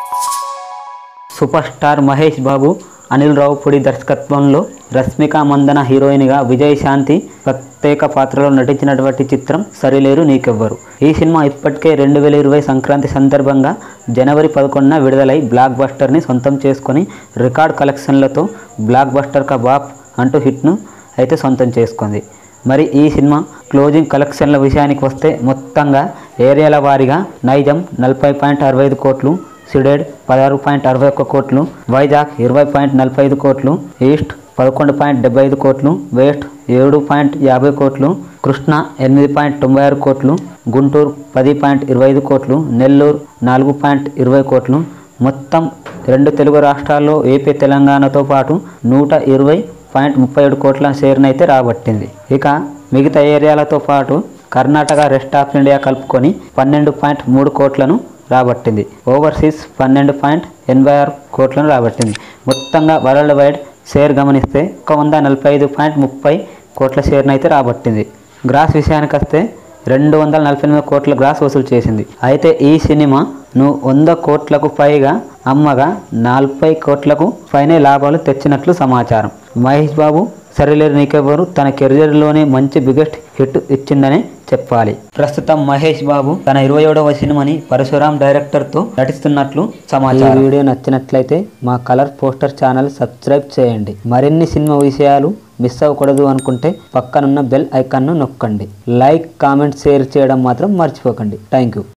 super star Mahesh Babu Anil Ravipudi దర్శకత్వంలో రష్మిక మందన హీరోయిన్గా విజయశాంతి ప్రత్యేక పాత్రలో నటించినటువంటి చిత్రం సరిలేరు నీకెవ్వరు ఈ సినిమా ఇప్పటికే రెండు వేల ఇరవై సంక్రాంతి సందర్భంగా జనవరి పదకొండున విడుదలై బ్లాక్ బస్టర్ని సొంతం చేసుకొని రికార్డ్ కలెక్షన్లతో బ్లాక్ బస్టర్ కా బాప్ అంటూ హిట్ను అయితే సొంతం చేసుకుంది మరి ఈ సినిమా క్లోజింగ్ కలెక్షన్ల విషయానికి వస్తే మొత్తంగా ఏరియాల వారీగా నైజం నలభై పాయింట్ అరవై ఐదు కోట్లు సిడెడ్ పదహారు పాయింట్ అరవై ఒక్క కోట్లు వైజాగ్ ఇరవై పాయింట్ నలభై ఐదు కోట్లు ఈస్ట్ పదకొండు పాయింట్ డెబ్బై ఐదు కోట్లు వెస్ట్ ఏడు పాయింట్ యాభై కోట్లు కృష్ణా ఎనిమిది పాయింట్ తొంభై ఆరు కోట్లు గుంటూరు పది పాయింట్ ఇరవై ఐదు కోట్లు నెల్లూరు నాలుగు పాయింట్ ఇరవై కోట్లు మొత్తం రెండు తెలుగు రాష్ట్రాల్లో ఏపీ తెలంగాణతో పాటు నూట ఇరవై పాయింట్ ముప్పై ఏడు కోట్ల షేర్నైతే రాబట్టింది ఇక మిగతా ఏరియాలతో పాటు కర్ణాటక రెస్ట్ ఆఫ్ ఇండియా కలుపుకొని పన్నెండు పాయింట్ మూడు కోట్లను రాబట్టింది ఓవర్సీస్ పన్నెండు పాయింట్ ఎనభై ఆరు కోట్లను రాబట్టింది మొత్తంగా వరల్డ్ వైడ్ షేర్ గమనిస్తే ఒక వంద నలభై ఐదు పాయింట్ ముప్పై కోట్ల షేర్ను అయితే రాబట్టింది గ్రాస్ విషయానికి వస్తే రెండు వందల నలభై ఎనిమిది కోట్ల గ్రాస్ వసూలు చేసింది అయితే ఈ సినిమా నువ్వు వంద కోట్లకు పైగా అమ్మగా నలభై కోట్లకు పైనే లాభాలు తెచ్చినట్లు సమాచారం మహేష్ బాబు సరిలేరు నీకెవ్వరు తన కెరియర్లోనే మంచి బిగ్గెస్ట్ హిట్ ఇచ్చిందని చెప్పాలి ప్రస్తుతం మహేష్ బాబు తన ఇరవై ఏడవ సినిమాని పరశురాం డైరెక్టర్తో నటిస్తున్నట్లు సమాచారం ఈ వీడియో నచ్చినట్లయితే మా కలర్ పోస్టర్ ఛానల్ సబ్స్క్రైబ్ చేయండి మరిన్ని సినిమా విషయాలు మిస్ అవ్వకూడదు అనుకుంటే పక్కనున్న బెల్ ఐకాన్ను నొక్కండి లైక్ కామెంట్ షేర్ చేయడం మాత్రం మర్చిపోకండి థ్యాంక్ యూ